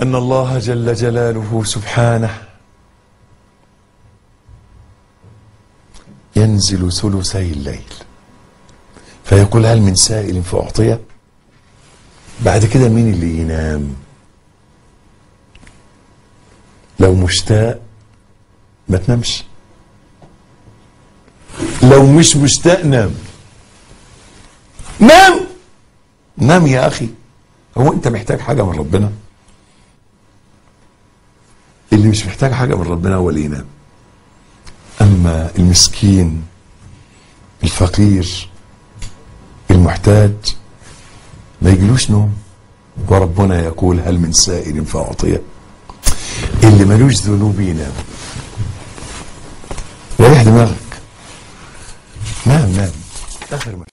أن الله جل جلاله سبحانه ينزل ثلثي الليل فيقول هل من سائل فأعطيه بعد كده مين اللي ينام لو مشتاق ما تنامش لو مش مشتاق نام نام نام يا أخي هو أنت محتاج حاجة من ربنا اللي مش محتاج حاجة من ربنا هو اللي ينام أما المسكين الفقير المحتاج ما يجيلوش نوم وربنا يقول هل من سائل فأعطيه اللي ملوش ذنوب ينام ريح دماغك نام نام آخر ما